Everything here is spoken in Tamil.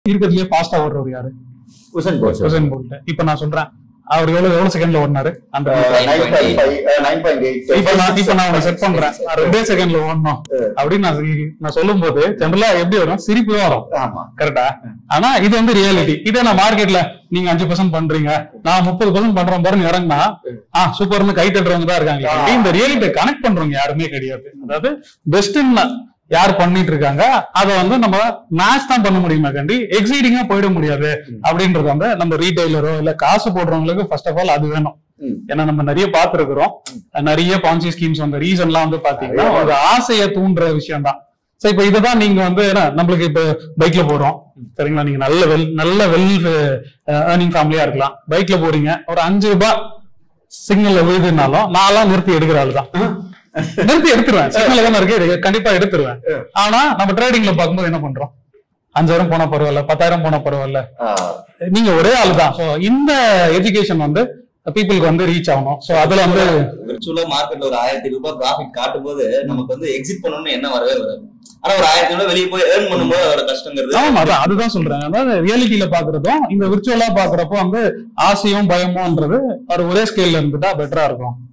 இருக்கிறதுலயே ஃபாஸ்டா ஓடுறவர் யாரு உசன் போல்ட் உசேன் போல்ட் இப்ப நான் சொல்றேன் அவர் எவ்வளவு எவ்வளவு செகண்ட்ல ஓடினாரு அந்த nine point five nine point eight இப்ப நான் இப்ப நான் உனக்கு செட் பண்றேன் நான் ரெண்டே செகண்ட்ல ஓடணும் அப்படின்னு நான் சொல்லி- நான் சொல்லும் போது ஜெனரலா எப்படி வரும் சிரிப்பு தான் வரும் ஆமா கரெக்டா ஆனா இது வந்து ரியாலிட்டி இதே நான் மார்க்கெட்ல நீங்க அஞ்சு பர்சன்ட் பண்றீங்க நான் முப்பது பர்சன்ட் பண்றேன் பாருங்க இறங்குனா ஆ சூப்பர்னு கை தட்டுறவங்க தான் இருக்காங்க ஆ. இந்த ரியாலிட்டியை கனெக்ட் பண்றவங்க யாருமே கிடையாது அதாவது பெஸ்ட்னு யார் பண்ணிட்டு இருக்காங்க அதை வந்து நம்ம மேட்ச் தான் பண்ண முடியுமா கண்டி எக்ஸைடிங்கா போயிட முடியாது அப்படின்றது வந்து நம்ம ரீட்டைலரோ இல்ல காசு போடுறவங்களுக்கு ஃபர்ஸ்ட் ஆஃப் ஆல் அது வேணும் ம். ஏன்னா நம்ம நிறைய பார்த்திருக்கிறோம் நிறைய பான்சி ஸ்கீம்ஸ் வந்த ரீசன்லாம் வந்து பாத்தீங்கன்னா நிறைய ஒரு ஆசையை தூண்டுற விஷயம் தான் சோ இப்ப இதுதான் நீங்க வந்து என்ன நம்மளுக்கு இப்ப பைக்ல போறோம் சரிங்களா நீங்க நல்ல வெல் நல்ல வெல் ஏர்னிங் ஃபேமிலியா இருக்கலாம் பைக்ல போறீங்க ஒரு அஞ்சு ரூபாய் சிக்னல்ல விழுதுனாலும் நான்லாம் நிறுத்தி எடுக்கிற ஆளு தான் நிறுத்தி எடுத்துருவேன் சிக்னல்ல தானே இருக்கு இது கண்டிப்பா எடுத்துருவேன் ஆனா நம்ம ட்ரேடிங்ல பார்க்கும்போது என்ன பண்றோம் அஞ்சாயிரம் போனா பரவாயில்ல பத்தாயிரம் போனா பரவாயில்ல நீங்க ஒரே ஆளு தான் சோ இந்த எஜுகேஷன் வந்து பீப்புளுக்கு வந்து ரீச் ஆகணும் சோ அதுல வந்து விர்ச்சுவலா மார்க்கெட்ல ஒரு ஆயிரத்தி ரூபாய் ப்ராஃபிட் காட்டும் போது நமக்கு வந்து எக்ஸிட் பண்ணணும்னு என்ன வரவே வராது ஆனா ஒரு ஆயிரத்தி ரூபாய் வெளியே போய் ஏர்ன் பண்ணும்போது அதோட கஷ்டங்கிறது ஆமா அதான் அதுதான் சொல்றேன் அதாவது ரியாலிட்டியில பாக்குறதும் இந்த விர்ச்சுவலா பாக்குறப்போ வந்து ஆசையும் பயமும்ன்றது ஒரு ஒரே ஸ்கேல்ல இருந்துட்டா பெட்டரா இருக்கும்